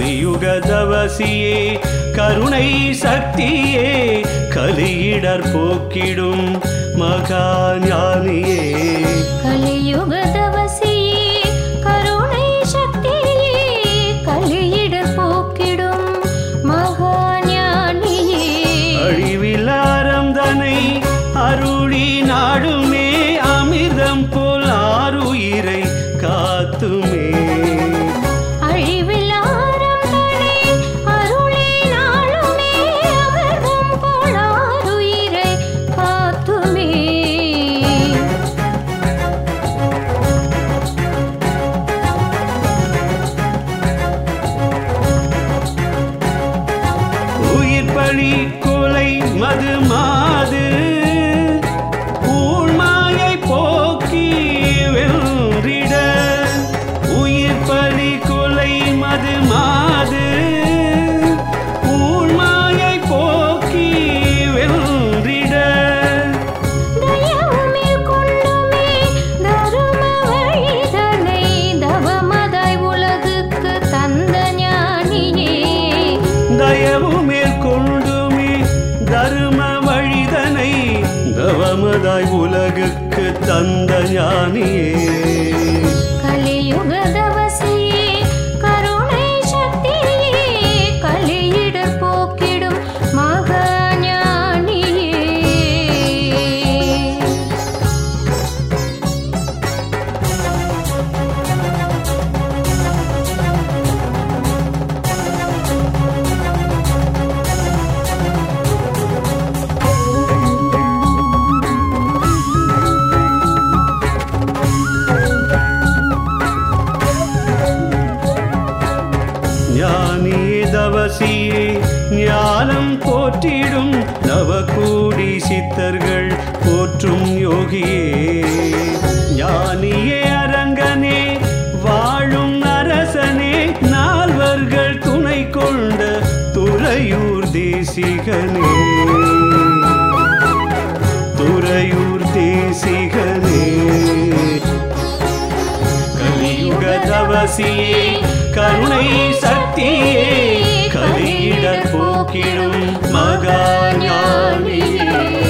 கலியுக தவசியே கருணை சக்தியே கலியிடர் போக்கிடும் மகா ஞானியே கலியுக தவசியே கருணை சக்தியே கலியிடர் போக்கிடும் மகா ஞானியே அழிவிலாரம் தனை அருளி நாடுமே அமிர்தம் போல் ஆறுயிரை காத்துமே அழிவிலாரம் தனை அருளே நாளுமே அமிர்தம் போலாருயிரை காத்துமே உயிர் பழி கொலை மது மாது ஊழ்மாயை போக்கி வென்றிட உயிர் பழி கொலை மது மாது ஊழ்மாயை போக்கி வென்றிட தயவுமே கொண்டுமே தரும வழிதனை தவமதாய் உலகுக்கு தந்த ஞானியே தயவு மேற்கொண்டுமே தரும வழிதனை தவமதாய் உலகுக்கு தந்த ஞானியே கலியுக தவசியே கருணை சக்தியே கலியிடர் போக்கிடும் மகா ஞானியே ஞானியே தவசியே ஞானம் போற்றிடும் நவகூடி சித்தர்கள் போற்றும் யோகியே ஞானியே அரங்கனே வாழும் அரசனே நால்வர்கள் துணை கொண்ட துறையூர் தேசிகனே துறையூர் தேசிகனே கலியுக தவசியே கருணை சக்தியே கலியிடர் போக்கிடும் மகா ஞானியே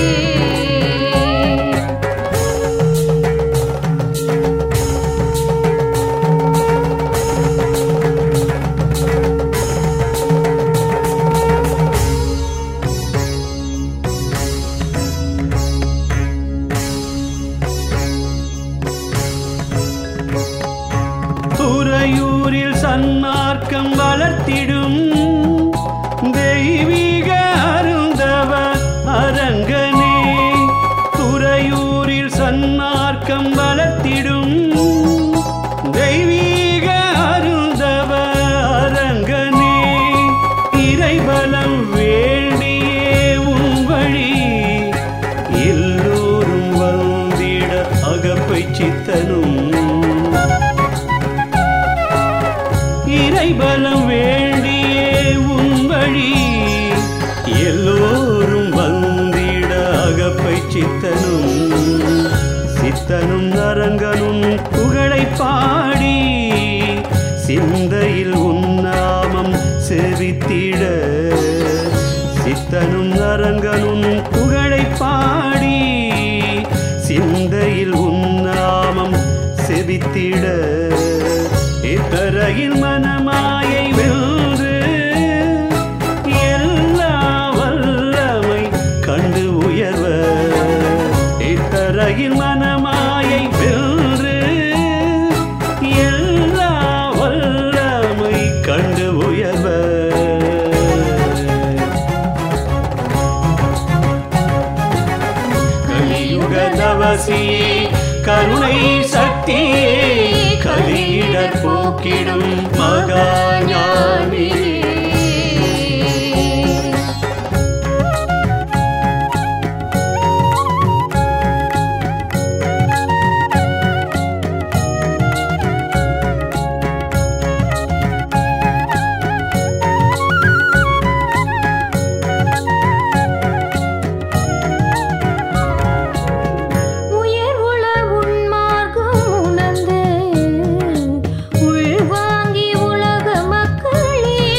துறையூரில் சன்மார்க்கம் வளர்த்திடும் தெய்வீக அருந்தவ அரங்கனே துறையூரில் சன்மார்க்கம் வளர்த்திடும் தெய்வீக அருந்தவ அரங்கனே இறைபலம் வேண்டியே உன் வழி எல்லோரும் வந்திட அகப்பை சித்தனும் இறைபலம் வேண்டியே உன் வழி எல்லோரும் வந்திட அகப்பை சித்தனும் சித்தனும் நரங்கனும் புகழை பாடி சிந்தையில் உன்னாமம் செவித்திட சித்தனும் நரங்கனும் புகழை பாடி சிந்தையில் உன்னாமம் செவித்திட இத்தரையில் மனமாயை வென்று எல்லா வல்லமை கண்டு உயர்வ இத்தரையில் மனமாயை வென்று எல்லா வல்லமை கண்டு உயர்வ கலியுக தவசியே கருணை சக்தியே கலியிடர் போக்கிடும் மகா ஞானியே உயர்வுள உன்மார்க்கம் உணர்ந்து உள்வாங்கி உலக மக்களே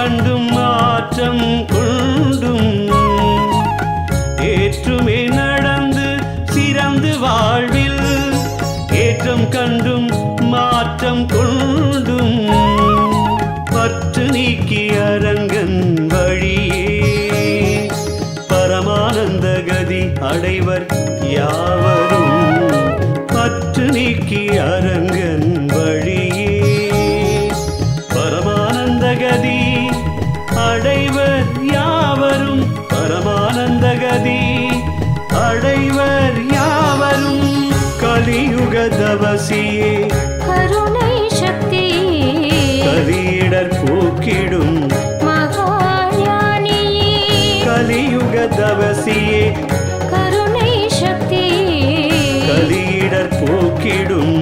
கண்டும் மாற்றம் கொண்டும் ஏற்றுமே நடந்து சிறந்து வாழ்வில் ஏற்றம் கண்டும் மாற்றம் கொண்டும் பற்று நீக்கி அரங்கன் வழியே பரமானந்த கதி அடைவர் யாவரும் பற்று நீக்கி அரங்கன் வழியே பரமானந்த கதி அடைவர் யாவரும் பரமானந்த கதி அடைவர் யாவரும் கலியுக தவசியே கருணை சக்தியே கலியிடர் போக்கிடும் மகாஞானியே கலியுக தவசியே கருணை சக்தியே கலியிடர் போக்கிடும்